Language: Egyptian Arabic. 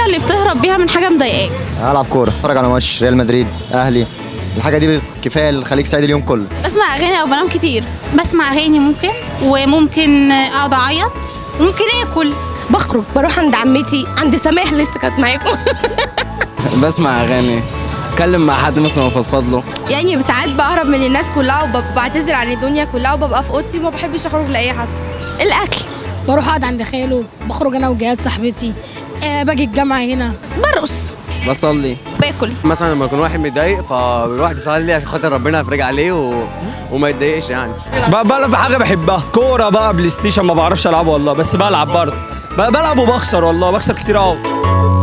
اللي بتهرب بيها من حاجه مضايقاك العب كوره اتفرج على ماتش ريال مدريد اهلي الحاجه دي بس كفايه اللي تخليك سعيد اليوم كله بسمع اغاني او بنام كتير بسمع اغاني ممكن وممكن اقعد اعيط وممكن اكل بخرج بروح عند عمتي عند سماح لسه كانت معاكم بسمع اغاني اتكلم مع حد مثلا وافضفض له يعني ساعات بهرب من الناس كلها وبعتذر عن الدنيا كلها وببقى في اوضتي وما بحبش اخرج لاي حد الاكل بروح اقعد عند خاله بخرج انا وجهاد صاحبتي آه باجي الجامعه هنا برقص بصلي باكل مثلا لما يكون واحد متضايق فبيروح يصلي عشان خاطر ربنا يفرج عليه و... وما يتضايقش يعني بلعب في حاجه بحبها كوره بقى بلاي ستيشن ما بعرفش العبه والله بس بلعب برضه ب- بلعب وبخسر والله بخسر كتير قوي